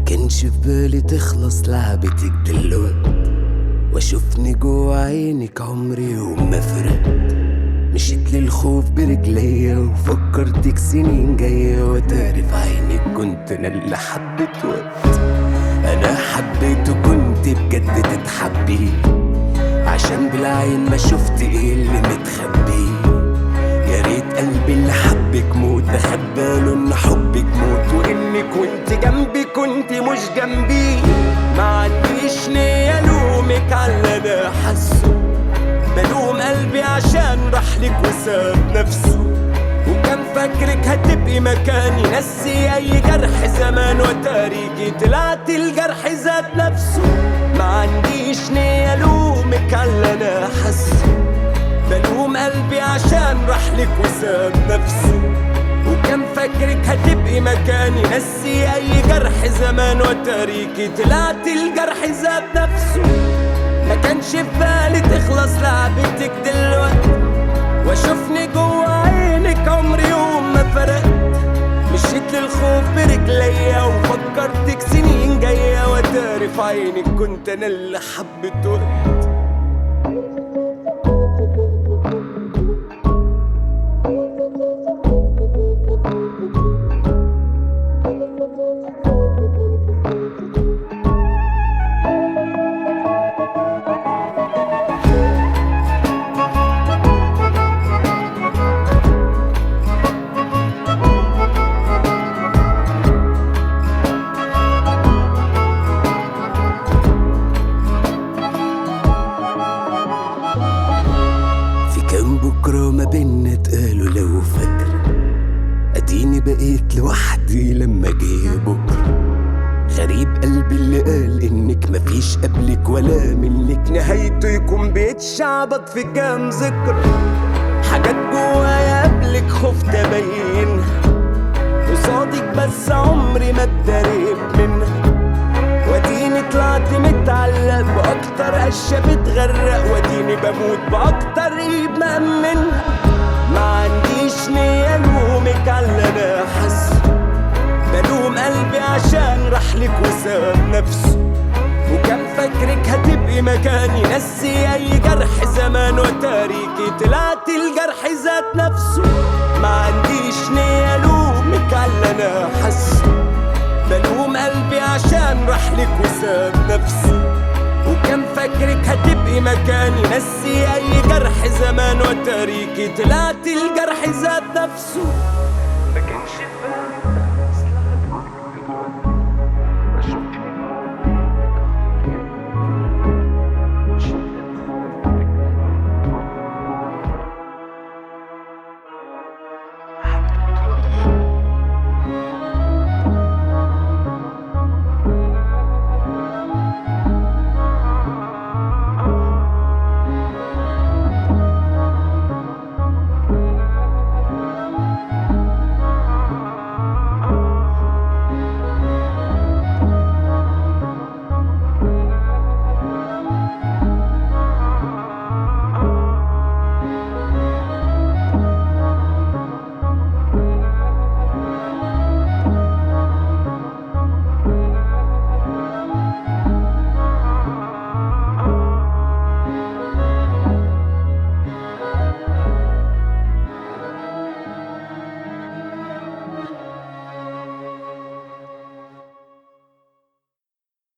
كانش في بالي تخلص لعبتك دلوقت واشوفني جوا عينك عمري يوم ما فرقت مشيت للخوف برجليا وفكرتك سنين جاية وتاري في عينك كنت انا اللي حبيت وقت انا حبيت وكنت بجد تتحبي عشان بالعين ما شفت ايه اللي متخبي يا ريت قلبي اللي حبك موت ده خد باله ان حبك موت وانك وانت جنبي كنت مش جنبي ما عنديش نية الومك على اللي انا حاسه بلوم قلبي عشان راح لك وساب نفسه وكان فاكرك هتبقي مكاني نسي اي جرح زمان وتاريخي طلعت الجرح ذات نفسه ما عنديش نية الومك على اللي انا حاسه بلوم قلبي عشان راح لك وساب نفسه وكان فاكرك هتبقي مكاني نسي اي جرح زمان وتاريخي طلعت الجرح ذات نفسه ما كانش في بالي تخلص لعبتك دلوقتي واشوفني جوا عينك عمري يوم ما فرقت مشيت للخوف برجليا وفكرتك سنين جاية وتاري في عينك كنت انا اللي حبيت وقت في كام بكرة ما بينا اتقالوا لو فاكرة اديني بقيت لوحدي لما جه بكرة غريب قلبي اللي قال انك مفيش قبلك ولا منك نهايته يكون بيتشعبط في كام ذكرى حاجات جوايا قبلك خفت ابينها قصادك بس عمري ما اتدرب منها واديني طلعت متعلق باكتر قشه بتغرق واديني بموت باكتر ايد مأمنها ما عنديش نية الومك على اللي انا حاسه بلوم قلبي عشان راح لك وساب نفسه وكان فاكرك هتبقي مكاني نسي اي جرح زمان وتاريخي طلعت الجرح ذات نفسه ما عنديش نية الومك على اللي انا حاسه بلوم قلبي عشان راح لك وساب نفسه وكان فاكرك هتبقي مكاني نسي اي جرح زمان وتاريخي طلعت الجرح ذات نفسه